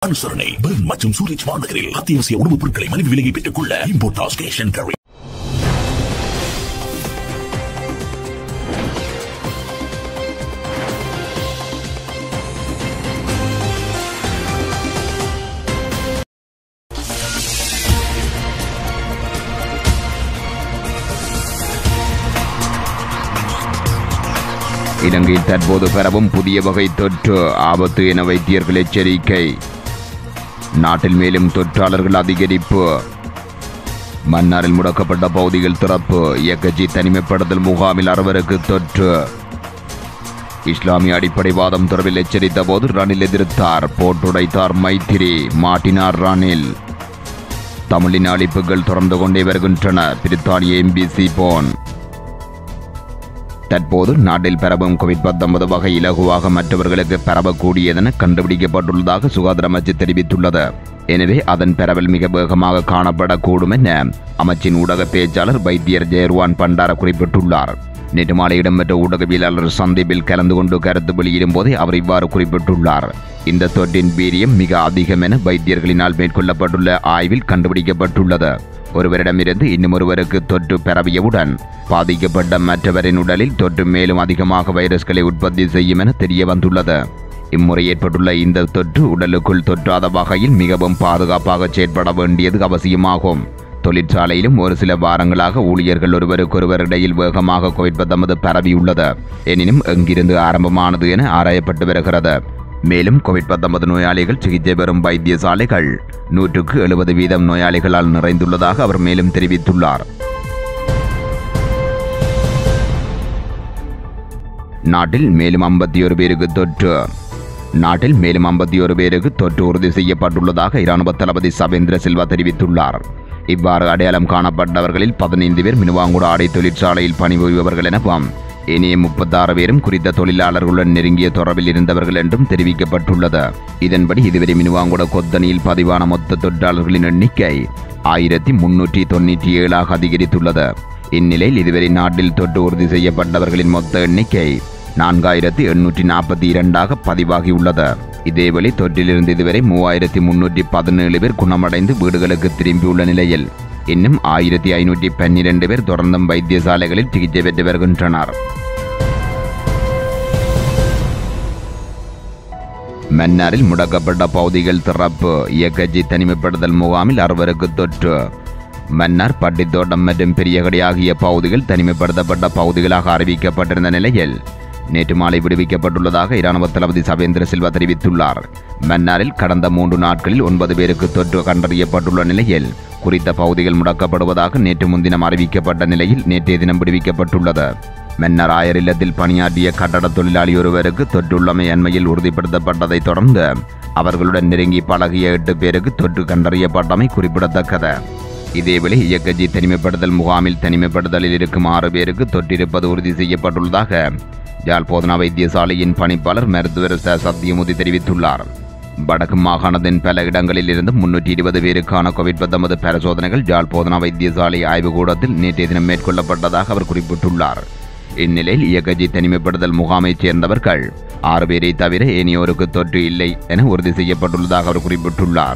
அனுசரணை பெர்ன் மற்றும் சூரிச் மாநகரில் அத்தியாவசிய உணவுப் பொருட்களை மலிவு விலையை பெற்றுக் கொள்ள இம்போர்டாஸ் கேஷ் அண்ட் கேரி இலங்கையில் தற்போது பரவும் புதிய வகை தொற்று ஆபத்து என வைத்தியர்கள் எச்சரிக்கை நாட்டில் மேலும் தொற்றாளர்கள் அதிகரிப்பு மன்னாரில் முடக்கப்பட்ட பகுதிகள் திறப்பு இயக்கச்சி தனிமைப்படுத்தல் முகாமில் அறுவருக்கு தொற்று இஸ்லாமிய அடிப்படைவாதம் தொடர்பில் எச்சரித்த போது ரணில் எதிர்த்தார் போட்டுடைத்தார் மைத்திரி மாட்டினார் ரணில் தமிழின் அளிப்புகள் தொடர்ந்து கொண்டே வருகின்றன பிரித்தானிய எம்பிசி போன் தற்போது நாட்டில் பரவும் கோவிட் பத்தொன்பது வகை இலகுவாக மற்றவர்களுக்கு பரவக்கூடியதென கண்டுபிடிக்கப்பட்டுள்ளதாக சுகாதார அமைச்சு தெரிவித்துள்ளது எனவே அதன் பரவல் மிக வேகமாக காணப்படக்கூடும் என அமைச்சின் ஊடக பேச்சாளர் வைத்தியர் ஜெயர்வான் பண்டார குறிப்பிட்டுள்ளார் நேற்று மாலை இடம்பெற்ற ஊடகவியலாளர் சந்திப்பில் கலந்து கொண்டு கருத்து வெளியிடும் போதே அவர் இவ்வாறு குறிப்பிட்டுள்ளார் இந்த தொற்றின் வீரியம் மிக அதிகம் என வைத்தியர்களினால் மேற்கொள்ளப்பட்டுள்ள ஆய்வில் கண்டுபிடிக்கப்பட்டுள்ளது ஒருவரிடமிருந்து இன்னும் ஒருவருக்கு தொற்று பரவியவுடன் பாதிக்கப்பட்ட மற்றவரின் உடலில் தொற்று மேலும் அதிகமாக வைரஸ்களை உற்பத்தி செய்யும் என தெரிய வந்துள்ளது இம்முறை ஏற்பட்டுள்ள இந்த தொற்று உடலுக்குள் தொற்றாத வகையில் மிகவும் பாதுகாப்பாக செயற்பட வேண்டியது அவசியமாகும் தொழிற்சாலையிலும் ஒரு சில வாரங்களாக ஊழியர்கள் ஒருவருக்கொருவர் இடையில் வேகமாக கோவிட் பத்தொன்பது பரவியுள்ளது எனினும் எங்கிருந்து ஆரம்பமானது என ஆராயப்பட்டு வருகிறது மேலும் கோவிட் பத்தொன்பது நோயாளிகள் சிகிச்சை பெறும் வைத்தியசாலைகள் நூற்றுக்கு எழுபது வீதம் நோயாளிகளால் நிறைந்துள்ளதாக அவர் மேலும் தெரிவித்துள்ளார் நாட்டில் மேலும் ஐம்பத்தி ஒரு பேருக்கு தொற்று நாட்டில் மேலும் ஐம்பத்தி ஒரு பேருக்கு தொற்று உறுதி செய்யப்பட்டுள்ளதாக இராணுவ தளபதி சவேந்திர சில்வா தெரிவித்துள்ளார் இவ்வாறு அடையாளம் காணப்பட்டவர்களில் பதினைந்து பேர் மினுவாங்குட ஆடை தொழிற்சாலையில் பணிபுரிபவர்கள் எனவும் இனிய முப்பத்தாறு பேரும் குறித்த தொழிலாளர்களுடன் நெருங்கிய தொடர்பில் இருந்தவர்கள் என்றும் தெரிவிக்கப்பட்டுள்ளது இதன்படி இதுவரை மினுவாங்குட கொத்தனியில் பதிவான மொத்த தொற்றாளர்களின் எண்ணிக்கை ஆயிரத்தி முன்னூற்றி தொண்ணூற்றி ஏழாக அதிகரித்துள்ளது இந்நிலையில் இதுவரை நாட்டில் தொற்று உறுதி செய்யப்பட்டவர்களின் மொத்த எண்ணிக்கை நான்காயிரத்தி எண்ணூற்றி நாற்பத்தி இரண்டாக பதிவாகியுள்ளது இதேவேளை தொற்றிலிருந்து இதுவரை மூவாயிரத்தி முன்னூற்றி பதினேழு பேர் குணமடைந்து வீடுகளுக்கு திரும்பியுள்ள நிலையில் இன்னும் ஆயிரத்தி ஐநூற்றி பன்னிரண்டு பேர் தொடர்ந்தும் வைத்தியசாலைகளில் சிகிச்சை பெற்று வருகின்றனர் மன்னாரில் முடக்கப்பட்ட பகுதிகள் திறப்பு இயக்கச்சி தனிமைப்படுத்தல் முகாமில் அறுவருக்கு தொற்று மன்னார் பட்டித்தோட்டம் மற்றும் பெரியகடை ஆகிய பகுதிகள் தனிமைப்படுத்தப்பட்ட பகுதிகளாக அறிவிக்கப்பட்டிருந்த நிலையில் நேற்று மாலை விடுவிக்கப்பட்டுள்ளதாக இராணுவ தளபதி சவேந்திர சில்வா தெரிவித்துள்ளார் மன்னாரில் கடந்த மூன்று நாட்களில் ஒன்பது பேருக்கு தொற்று கண்டறியப்பட்டுள்ள நிலையில் குறித்த பகுதிகள் முடக்கப்படுவதாக நேற்று முன்தினம் அறிவிக்கப்பட்ட நிலையில் நேற்றைய தினம் விடுவிக்கப்பட்டுள்ளது மன்னர் ஆயர் இல்லத்தில் பணியாற்றிய கட்டட தொழிலாளி ஒருவருக்கு தொற்றுள்ளமை அண்மையில் உறுதிப்படுத்தப்பட்டதைத் தொடர்ந்து அவர்களுடன் நெருங்கி பழகிய எட்டு பேருக்கு தொற்று கண்டறியப்பட்டமை குறிப்பிடத்தக்கது இதேவேளை இயக்கஜி தனிமைப்படுத்தல் முகாமில் தனிமைப்படுத்தலில் இருக்கும் ஆறு பேருக்கு தொற்றிருப்பது உறுதி செய்யப்பட்டுள்ளதாக யாழ் போதனா வைத்தியசாலையின் பணிப்பாளர் மருத்துவர் ச சத்தியமூர்த்தி தெரிவித்துள்ளார் வடக்கு மாகாணத்தின் பல இடங்களில் இருந்து முன்னூற்றி இருபது பேருக்கான கோவிட் பத்தொன்பது பரிசோதனைகள் யாழ் போதனா வைத்தியசாலை ஆய்வுக்கூடத்தில் நேற்றைய தினம் மேற்கொள்ளப்பட்டதாக அவர் குறிப்பிட்டுள்ளார் இந்நிலையில் இயக்கஜி தனிமைப்படுத்தல் முகாமைச் சேர்ந்தவர்கள் ஆறு பேரை தவிர ஏனையோருக்கு தொற்று இல்லை என உறுதி செய்யப்பட்டுள்ளதாக அவர் குறிப்பிட்டுள்ளார்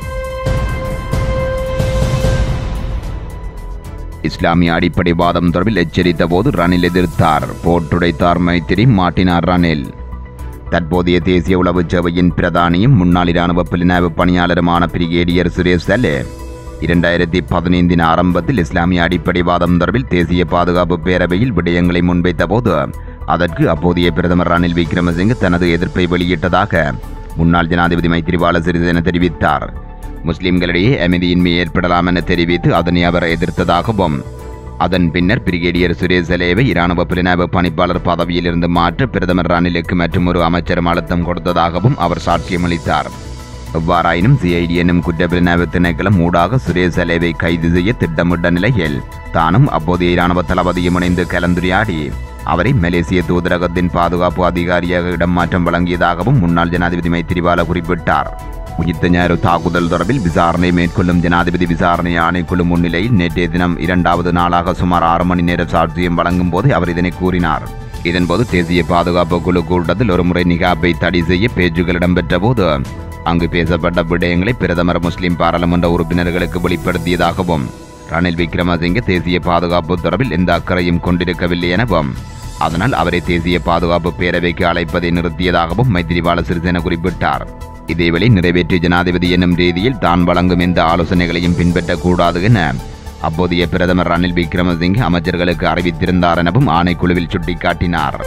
இஸ்லாமிய அடிப்படை வாதம் தொடர்பில் எச்சரித்த போது ரணில் எதிர்த்தார் போட்டுடைத்தார் மைத்திரி மாட்டினார் ரணில் தற்போதைய தேசிய உளவு சேவையின் பிரதானியும் முன்னாள் இராணுவ புலனாய்வு பணியாளருமான பிரிகேடியர் சுரேஷ் சலே இரண்டாயிரத்தி பதினைந்தின் ஆரம்பத்தில் இஸ்லாமிய அடிப்படைவாதம் தொடர்பில் தேசிய பாதுகாப்பு பேரவையில் விடயங்களை முன்வைத்த போது அதற்கு அப்போதைய பிரதமர் ரணில் விக்ரமசிங்க தனது எதிர்ப்பை வெளியிட்டதாக முன்னாள் ஜனாதிபதி மைத்திரிபால சிறிசேன தெரிவித்தார் முஸ்லிம்களிடையே அமைதியின்மை ஏற்படலாம் என தெரிவித்து அதனை அவர் எதிர்த்ததாகவும் அதன் பின்னர் பிரிகேடியர் சுரேஷ் சலேவை இராணுவ புலனாய்வு பணிப்பாளர் பதவியிலிருந்து மாற்ற பிரதமர் ரணிலுக்கு மற்றும் ஒரு அமைச்சரும் அழுத்தம் கொடுத்ததாகவும் அவர் சாட்சியமளித்தார் எவ்வாறாயினும் சிஐடி எனும் குற்றப்புலனாய்வு திணைக்களம் ஊடாக சுரேஷ் சலேவை கைது செய்ய திட்டமிட்ட நிலையில் தானும் அப்போதைய இராணுவ தளபதியும் இணைந்து கலந்துரையாடி அவரை மலேசிய தூதரகத்தின் பாதுகாப்பு அதிகாரியாக இடமாற்றம் வழங்கியதாகவும் முன்னாள் ஜனாதிபதி மைத்திரிபால குறிப்பிட்டார் உயிர்த்த ஞாயிறு தாக்குதல் தொடர்பில் விசாரணை மேற்கொள்ளும் ஜனாதிபதி விசாரணை ஆணைக்குழு முன்னிலையில் நேற்றைய தினம் இரண்டாவது நாளாக சுமார் ஆறு மணி நேர சாட்சியம் வழங்கும் போது அவர் இதனை கூறினார் இதன்போது தேசிய பாதுகாப்பு குழு கூட்டத்தில் ஒருமுறை நிகாபை தடை செய்ய பேச்சுக்கள் இடம்பெற்ற போது அங்கு பேசப்பட்ட விடயங்களை பிரதமர் முஸ்லிம் பாராளுமன்ற உறுப்பினர்களுக்கு வெளிப்படுத்தியதாகவும் ரணில் விக்ரமசிங்கே தேசிய பாதுகாப்பு தொடர்பில் எந்த அக்கறையும் கொண்டிருக்கவில்லை எனவும் அதனால் அவரை தேசிய பாதுகாப்பு பேரவைக்கு அழைப்பதை நிறுத்தியதாகவும் மைத்திரிபால சிறிசேன குறிப்பிட்டார் இதேவேளை நிறைவேற்று ஜனாதிபதி என்னும் ரீதியில் தான் வழங்கும் எந்த ஆலோசனைகளையும் பின்பற்றக்கூடாது என அப்போதைய பிரதமர் ரணில் விக்ரமசிங்கே அமைச்சர்களுக்கு அறிவித்திருந்தார் எனவும் ஆணைக்குழுவில் சுட்டிக்காட்டினார்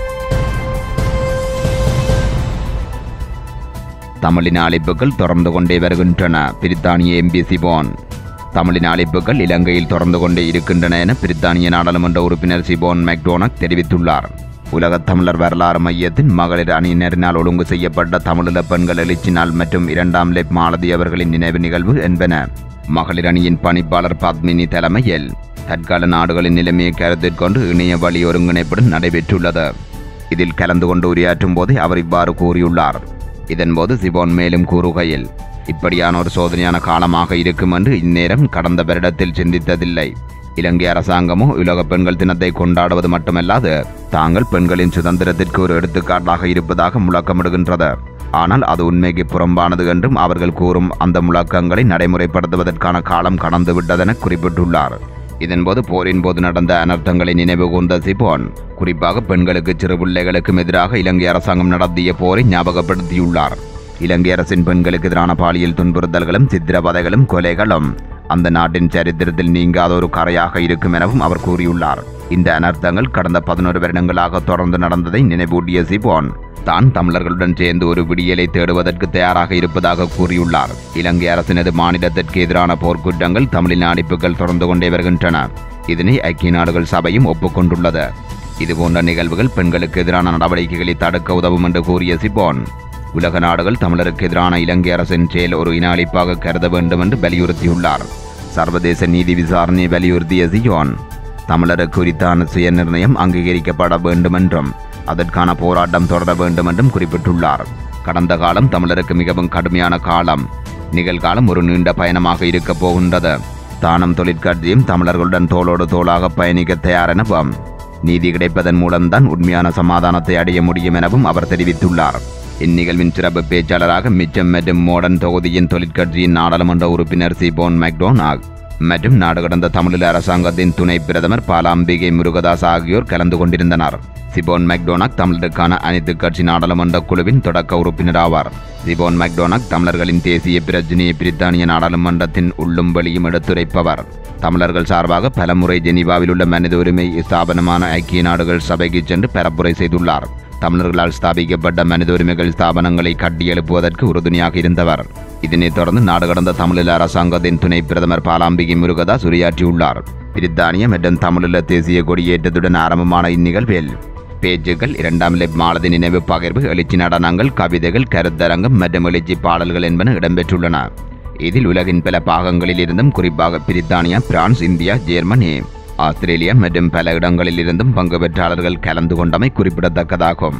தமிழின அழைப்புகள் தொடர்ந்து கொண்டே வருகின்றன பிரித்தானிய எம்பி சிபோன் தமிழின அழைப்புகள் இலங்கையில் தொடர்ந்து கொண்டே இருக்கின்றன என பிரித்தானிய நாடாளுமன்ற உறுப்பினர் சிபோன் மெக்டோனக் தெரிவித்துள்ளார் உலகத் தமிழர் வரலாறு மையத்தின் மகளிர் அணியினரினால் ஒழுங்கு செய்யப்பட்ட தமிழீழ பெண்கள் எழுச்சி நாள் மற்றும் இரண்டாம் லெப் மாலதி அவர்களின் நினைவு நிகழ்வு என்பன மகளிர் அணியின் பணிப்பாளர் பத்மினி தலைமையில் தற்கால நாடுகளின் நிலைமையை கருத்தில் கொண்டு இணைய வழி ஒருங்கிணைப்புடன் நடைபெற்றுள்ளது இதில் கலந்து கொண்டு உரையாற்றும் போது அவர் இவ்வாறு கூறியுள்ளார் இதன்போது சிபோன் மேலும் கூறுகையில் இப்படியான ஒரு சோதனையான காலமாக இருக்கும் என்று இந்நேரம் கடந்த வருடத்தில் சிந்தித்ததில்லை இலங்கை அரசாங்கமோ உலக பெண்கள் தினத்தை கொண்டாடுவது மட்டுமல்லாது தாங்கள் பெண்களின் சுதந்திரத்திற்கு ஒரு எடுத்துக்காட்டாக இருப்பதாக முழக்கமிடுகின்றது ஆனால் அது உண்மைக்கு புறம்பானது என்றும் அவர்கள் கூறும் அந்த முழக்கங்களை நடைமுறைப்படுத்துவதற்கான காலம் கடந்து விட்டதென குறிப்பிட்டுள்ளார் இதன்போது போரின் போது நடந்த அனர்த்தங்களை நினைவு கூர்ந்த சிபோன் குறிப்பாக பெண்களுக்கு சிறு பிள்ளைகளுக்கும் எதிராக இலங்கை அரசாங்கம் நடத்திய போரை ஞாபகப்படுத்தியுள்ளார் இலங்கை அரசின் பெண்களுக்கு எதிரான பாலியல் துன்புறுத்தல்களும் சித்திரவதைகளும் கொலைகளும் அந்த நாட்டின் சரித்திரத்தில் நீங்காத ஒரு கரையாக இருக்கும் எனவும் அவர் கூறியுள்ளார் இந்த அனர்த்தங்கள் கடந்த பதினோரு வருடங்களாக தொடர்ந்து நடந்ததை நினைவூட்டிய சிபோன் தான் தமிழர்களுடன் சேர்ந்து ஒரு விடியலை தேடுவதற்கு தயாராக இருப்பதாக கூறியுள்ளார் இலங்கை அரசினது மாநிலத்திற்கு எதிரான போர்க்குற்றங்கள் தமிழின் அடிப்புகள் தொடர்ந்து கொண்டே வருகின்றன இதனை ஐக்கிய நாடுகள் சபையும் ஒப்புக்கொண்டுள்ளது இதுபோன்ற நிகழ்வுகள் பெண்களுக்கு எதிரான நடவடிக்கைகளை தடுக்க உதவும் என்று கூறிய சிபோன் உலக நாடுகள் தமிழருக்கு எதிரான இலங்கை அரசின் செயல் ஒரு இன அழிப்பாக கருத வேண்டும் என்று வலியுறுத்தியுள்ளார் சர்வதேச நீதி விசாரணை வலியுறுத்திய சியோன் தமிழருக்கு குறித்தான சுய நிர்ணயம் அங்கீகரிக்கப்பட வேண்டும் என்றும் அதற்கான போராட்டம் தொடர வேண்டும் என்றும் குறிப்பிட்டுள்ளார் கடந்த காலம் தமிழருக்கு மிகவும் கடுமையான காலம் நிகழ்காலம் ஒரு நீண்ட பயணமாக இருக்கப் போகின்றது தானம் தொழிற்கட்சியும் தமிழர்களுடன் தோளோடு தோளாக பயணிக்க தயார் எனவும் நீதி கிடைப்பதன் மூலம்தான் உண்மையான சமாதானத்தை அடைய முடியும் எனவும் அவர் தெரிவித்துள்ளார் இந்நிகழ்வின் சிறப்பு பேச்சாளராக மிச்சம் மற்றும் மோடன் தொகுதியின் தொழிற்கட்சியின் நாடாளுமன்ற உறுப்பினர் சிபோன் மெக்டோனாக் மற்றும் நாடு கடந்த தமிழீழ அரசாங்கத்தின் துணை பிரதமர் பாலாம்பிகை முருகதாஸ் ஆகியோர் கலந்து கொண்டிருந்தனர் சிபோன் மெக்டோனாக் தமிழருக்கான அனைத்து கட்சி நாடாளுமன்ற குழுவின் தொடக்க உறுப்பினர் ஆவார் சிபோன் மெக்டோனாக் தமிழர்களின் தேசிய பிரச்சினையை பிரித்தானிய நாடாளுமன்றத்தின் உள்ளும் வெளியும் எடுத்துரைப்பவர் தமிழர்கள் சார்பாக பலமுறை ஜெனீவாவில் உள்ள மனித உரிமை ஸ்தாபனமான ஐக்கிய நாடுகள் சபைக்கு சென்று பரப்புரை செய்துள்ளார் தமிழர்களால் ஸ்தாபிக்கப்பட்ட மனித உரிமைகள் ஸ்தாபனங்களை கட்டியெழுப்புவதற்கு உறுதுணையாக இருந்தவர் இதனைத் தொடர்ந்து நாடு கடந்த தமிழீழ அரசாங்கத்தின் துணை பிரதமர் பாலாம்பிகை முருகதாஸ் உரையாற்றியுள்ளார் பிரித்தானிய மற்றும் தமிழீழ தேசிய கொடியேற்றத்துடன் ஆரம்பமான இந்நிகழ்வில் பேச்சுக்கள் இரண்டாம் லெப் மாலதி நினைவு பகிர்வு எழுச்சி நடனங்கள் கவிதைகள் கருத்தரங்கம் மற்றும் எழுச்சி பாடல்கள் என்பன இடம்பெற்றுள்ளன இதில் உலகின் பல பாகங்களில் இருந்தும் குறிப்பாக பிரித்தானியா பிரான்ஸ் இந்தியா ஜெர்மனி ஆஸ்திரேலியா மற்றும் பல இடங்களில் இருந்தும் பங்கு பெற்றாளர்கள் கலந்து கொண்டமை குறிப்பிடத்தக்கதாகும்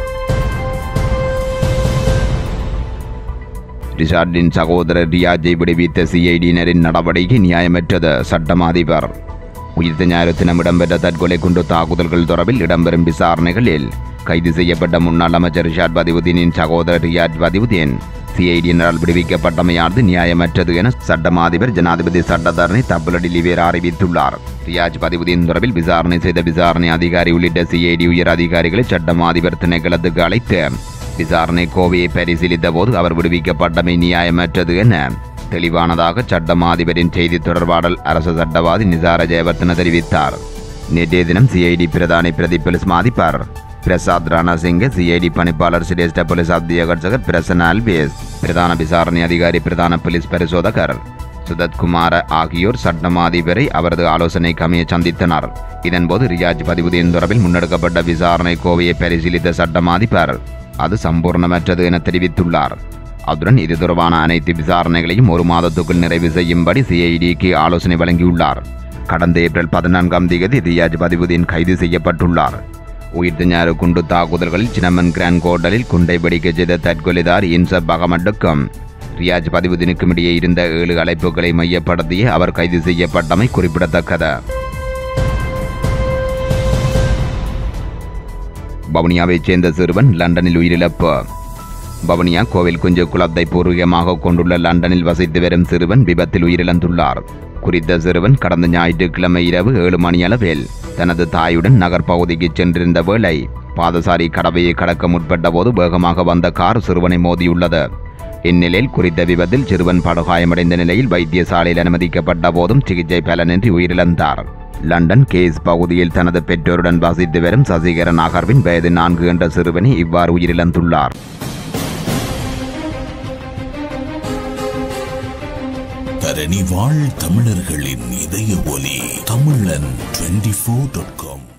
ரிஷார்டின் சகோதரர் ரியாஜை விடுவித்த சிஐடியினரின் நடவடிக்கை நியாயமற்றது சட்டம் அதிபர் உயிர்த்த ஞாயிறு தினம் இடம்பெற்ற தற்கொலை குண்டு தாக்குதல்கள் தொடர்பில் இடம்பெறும் விசாரணைகளில் கைது செய்யப்பட்ட முன்னாள் அமைச்சர் ரிஷாட் பதிவுதீனின் சகோதரர் ரியாட் பதிவுதீன் சிஐடியினரால் விடுவிக்கப்பட்டமையானது நியாயமற்றது என சட்டம் அதிபர் ஜனாதிபதி சட்டத்தரணி தப்புலடி லிவேரா அறிவித்துள்ளார் ரியாஜ் பதிவுதீன் தொடர்பில் விசாரணை செய்த விசாரணை அதிகாரி உள்ளிட்ட சிஐடி உயர் அதிகாரிகளை சட்டம் அதிபர் திணைக்களத்துக்கு அழைத்து விசாரணை கோவையை பரிசீலித்த போது அவர் விடுவிக்கப்பட்டமை நியாயமற்றது என தெளிவானதாக சட்டம் அதிபரின் செய்தி தொடர்பாடல் அரசு சட்டவாதி நிசார ஜெயவர்த்தன தெரிவித்தார் நேற்றைய தினம் சிஐடி பிரதானி பிரதி போலீஸ் மாதிப்பர் பிரசாத் ராணாசிங்க சிஐடி பணிப்பாளர் சிரேஷ்ட போலீஸ் அத்தியகர்ஷகர் பிரசன்ன அல்வேஸ் பிரதான விசாரணை அதிகாரி பிரதான போலீஸ் பரிசோதகர் சுதத்குமார ஆகியோர் சட்டம் அதிபரை அவரது ஆலோசனைக்கு அமைய சந்தித்தனர் இதன்போது ரியாஜ் பதிவுதீன் தொடர்பில் முன்னெடுக்கப்பட்ட விசாரணை கோவையை பரிசீலித்த சட்டம் அதிபர் அது சம்பூர்ணமற்றது என தெரிவித்துள்ளார் அத்துடன் இது தொடர்பான அனைத்து விசாரணைகளையும் ஒரு மாதத்துக்குள் நிறைவு செய்யும்படி சிஐடிக்கு ஆலோசனை வழங்கியுள்ளார் கடந்த ஏப்ரல் பதினான்காம் தேதி ரியாஜ் பதிவுதீன் கைது செய்யப்பட்டுள்ளார் உயிர்த்த ஞாறு குண்டு தாக்குதல்களில் சின்னமன் கிராண்ட் கோட்டலில் குண்டை வெடிக்க செய்த தற்கொலைதார் இன்சப் அகமட்டுக்கும் ரியாஜ் பதிவுதீனுக்கும் இடையே இருந்த ஏழு அழைப்புகளை மையப்படுத்தியே அவர் கைது செய்யப்பட்டமை குறிப்பிடத்தக்கது வவுனியாவைச் சேர்ந்த சிறுவன் லண்டனில் உயிரிழப்பு வவுனியா கோவில் குஞ்சு குளத்தை பூர்வீகமாக கொண்டுள்ள லண்டனில் வசித்து வரும் சிறுவன் விபத்தில் உயிரிழந்துள்ளார் குறித்த சிறுவன் கடந்த ஞாயிற்றுக்கிழமை இரவு ஏழு மணியளவில் தனது தாயுடன் நகர் பகுதிக்கு சென்றிருந்த வேளை பாதசாரி கடவையை கடக்க முற்பட்ட போது வேகமாக வந்த கார் சிறுவனை மோதியுள்ளது இந்நிலையில் குறித்த விபத்தில் சிறுவன் படுகாயமடைந்த நிலையில் வைத்தியசாலையில் அனுமதிக்கப்பட்ட போதும் சிகிச்சை பலனின்றி உயிரிழந்தார் லண்டன் கேஸ் பகுதியில் தனது பெற்றோருடன் வசித்து வரும் சசிகரன் அகர்வின் வயது நான்கு என்ற சிறுவனை இவ்வாறு உயிரிழந்துள்ளார் தரணி வாழ் தமிழர்களின் இதய ஒலி தமிழன் டுவெண்டி ஃபோர் டாட் காம்